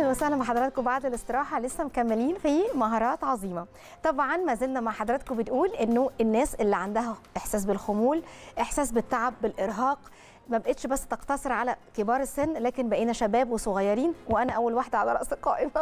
اهلا وسهلا بحضراتكم بعد الاستراحه لسه مكملين في مهارات عظيمه طبعا ما زلنا مع حضراتكم بنقول انه الناس اللي عندها احساس بالخمول احساس بالتعب بالارهاق ما بقتش بس تقتصر على كبار السن لكن بقينا شباب وصغيرين وانا اول واحده على راس القائمه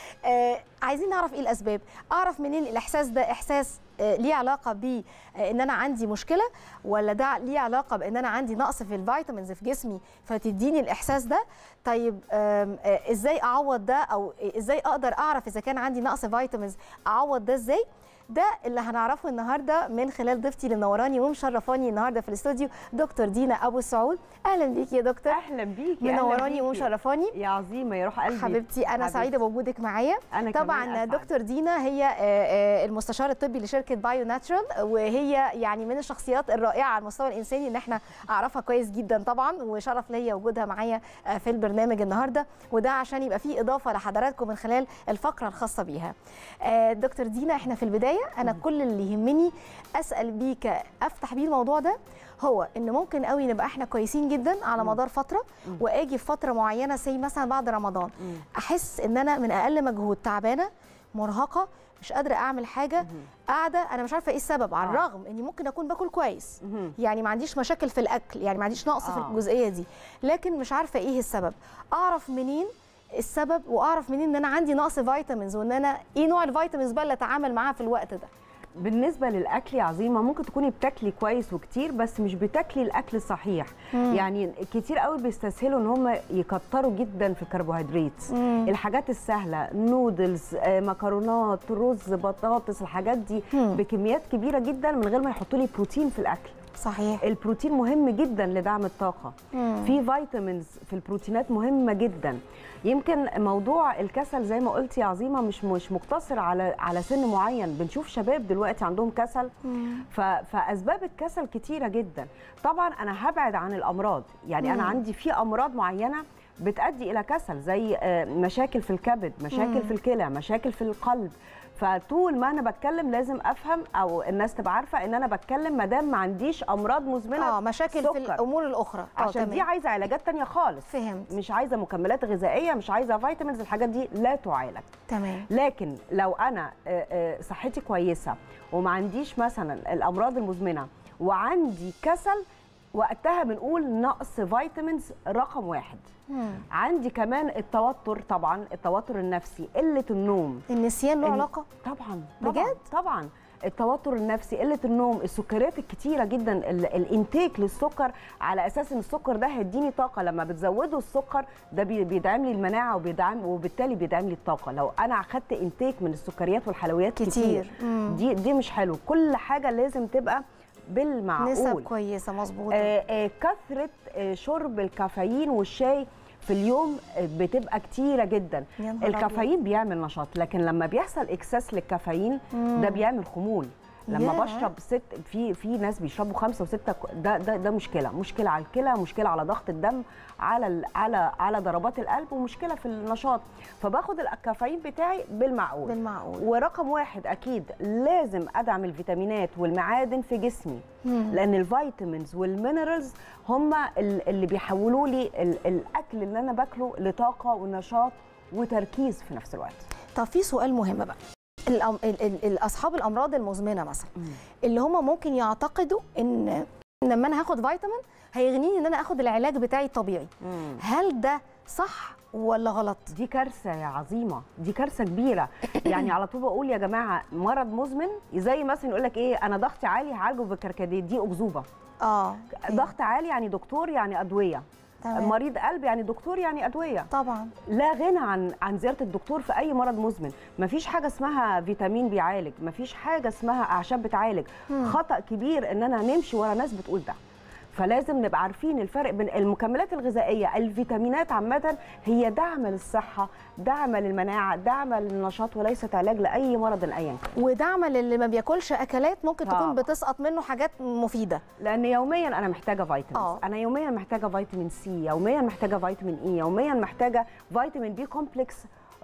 آه عايزين نعرف ايه الاسباب اعرف منين الاحساس ده احساس آه ليه علاقه ب ان انا عندي مشكله ولا ده ليه علاقه بان انا عندي نقص في الفيتامينز في جسمي فتديني الاحساس ده طيب آه ازاي اعوض ده او ازاي اقدر اعرف اذا كان عندي نقص فيتامينز اعوض ده ازاي ده اللي هنعرفه النهارده من خلال ضيفتي اللي منوراني ومشرفاني النهارده في الاستوديو دكتور دينا ابو سعود اهلا بيكي يا دكتور اهلا بيكي منوراني ومشرفاني يا عظيمه يا روح قلبي حبيبتي انا حبيبتي. سعيده بوجودك معايا أنا طبعا كمان أسعد. دكتور دينا هي آه، آه، المستشار الطبي لشركه بايو ناتشرال وهي يعني من الشخصيات الرائعه على المستوى الانساني ان احنا اعرفها كويس جدا طبعا وشرف ليا وجودها معايا آه، في البرنامج النهارده وده عشان يبقى فيه اضافه لحضراتكم من خلال الفقره الخاصه بيها آه، دكتور دينا احنا في البدايه انا كل اللي يهمني اسال بيك افتح بيه الموضوع ده هو ان ممكن قوي نبقى احنا كويسين جدا على مدار فتره واجي في فتره معينه زي مثلا بعد رمضان احس ان انا من اقل مجهود تعبانه مرهقه مش قادره اعمل حاجه قاعده انا مش عارفه ايه السبب على آه. الرغم اني ممكن اكون باكل كويس مهم. يعني ما عنديش مشاكل في الاكل يعني ما عنديش نقص في آه. الجزئيه دي لكن مش عارفه ايه السبب اعرف منين السبب واعرف منين ان انا عندي نقص فيتامينز وان انا ايه نوع الفيتامينز بقى اللي اتعامل معاها في الوقت ده بالنسبه للاكل يا عظيمه ممكن تكوني بتاكلي كويس وكتير بس مش بتاكلي الاكل الصحيح يعني كتير قوي بيستسهلوا ان هم يكتروا جدا في الكربوهيدرات الحاجات السهله نودلز آه، مكرونات رز بطاطس الحاجات دي مم. بكميات كبيره جدا من غير ما يحطوا لي بروتين في الاكل صحيح البروتين مهم جدا لدعم الطاقه مم. في فيتامينز في البروتينات مهمه جدا يمكن موضوع الكسل زي ما قلت يا عظيمه مش مش مقتصر على على سن معين بنشوف شباب دلوقتي عندهم كسل ف- فاسباب الكسل كتيره جدا طبعا انا هبعد عن الامراض يعني انا مم. عندي في امراض معينه بتؤدي الى كسل زي آه، مشاكل في الكبد مشاكل مم. في الكلى مشاكل في القلب فطول ما انا بتكلم لازم افهم او الناس تبقى عارفه ان انا بتكلم ما دام ما عنديش امراض مزمنه اه مشاكل في سكر. الامور الاخرى اه عشان دي تمام عايزه علاجات تانية خالص فهمت مش عايزه مكملات غذائيه مش عايزه فيتامينز الحاجات دي لا تعالج تمام لكن لو انا آه، آه، صحتي كويسه وما عنديش مثلا الامراض المزمنه وعندي كسل وقتها بنقول نقص فيتامينز رقم واحد مم. عندي كمان التوتر طبعا التوتر النفسي قله النوم النسيان له إن- علاقه طبعا بجد؟ طبعا, طبعا. التوتر النفسي قله النوم السكريات الكتيره جدا ال- الانتيك للسكر على اساس ان السكر ده هيديني طاقه لما بتزودوا السكر ده بي- بيدعم لي المناعه وبيدعم وبالتالي بيدعم لي الطاقه لو انا اخدت انتيك من السكريات والحلويات كتير, كتير. مم. دي دي مش حلو كل حاجه لازم تبقى بالمعقول نسب كويسه مظبوطه آه، آه، كثره آه، شرب الكافيين والشاي في اليوم آه، بتبقى كتيره جدا يا نهار الكافيين بيعمل نشاط لكن لما بيحصل اكسس للكافيين مم. ده بيعمل خمول لما ياه. بشرب ست في في ناس بيشربوا خمسه وسته ك- ده ده ده مشكله مشكله على الكلى مشكله على ضغط الدم على ال- على على ضربات القلب ومشكله في النشاط فباخد الكافيين بتاعي بالمعقول بالمعقول ورقم واحد اكيد لازم ادعم الفيتامينات والمعادن في جسمي مم. لان الفيتامينز والمينرالز هم ال- اللي بيحولوا لي ال- الاكل اللي انا باكله لطاقه ونشاط وتركيز في نفس الوقت طب في سؤال مهم بقى الأم... ال... ال... ال- اصحاب الامراض المزمنه مثلا اللي هم ممكن يعتقدوا ان إن لما انا هاخد فيتامين هيغنيني ان انا اخد العلاج بتاعي الطبيعي هل ده صح ولا غلط دي كارثه يا عظيمه دي كارثه كبيره يعني على طول بقول يا جماعه مرض مزمن زي مثلا يقول لك ايه انا ضغطي عالي هعالجه بالكركديه دي اكذوبه اه ضغط عالي يعني دكتور يعني ادويه تمام. مريض قلب يعني دكتور يعني ادويه طبعا لا غنى عن عن زياره الدكتور في اي مرض مزمن مفيش حاجه اسمها فيتامين بيعالج مفيش حاجه اسمها اعشاب بتعالج مم. خطا كبير اننا نمشي ورا ناس بتقول ده فلازم نبقى عارفين الفرق بين المكملات الغذائيه الفيتامينات عامه هي دعم للصحه دعم للمناعه دعم للنشاط وليست علاج لاي مرض ايا كان ودعم للي ما بياكلش اكلات ممكن تكون طبعا. بتسقط منه حاجات مفيده لان يوميا انا محتاجه فيتامينز آه. انا يوميا محتاجه فيتامين سي يوميا محتاجه فيتامين اي يوميا محتاجه فيتامين بي كومبلكس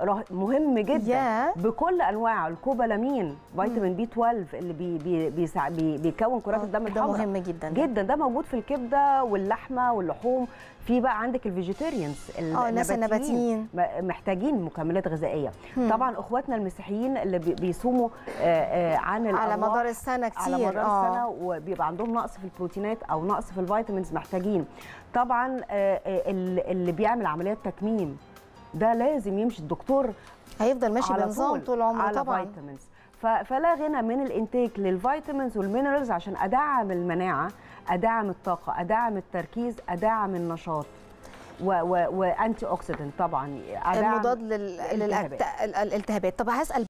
ره- مهم جدا ياه. بكل انواعه الكوبالامين فيتامين بي 12 اللي بي بي بيسع بي بيكون كرات الدم ده الحمراء مهم جدا ده. جدا ده موجود في الكبده واللحمه واللحوم في بقى عندك الفيجيتيريانز اه الناس النباتيين م- محتاجين مكملات غذائيه طبعا اخواتنا المسيحيين اللي بي- بيصوموا آه، آه، عن على الأرواح مدار السنه كتير على مدار آه. السنه وبيبقى عندهم نقص في البروتينات او نقص في الفيتامينز محتاجين طبعا آه، آه، ال- اللي بيعمل عمليات تكميم ده لازم يمشي الدكتور هيفضل ماشي على بنظام طول عمره على طبعا فيتامينز ف- فلا غنى من الانتاج للفيتامينز والمينرالز عشان ادعم المناعه ادعم الطاقه ادعم التركيز ادعم النشاط و- و- وانتي اوكسيدنت طبعا أدعم المضاد لل... الالتهابات. للالتهابات طب هسال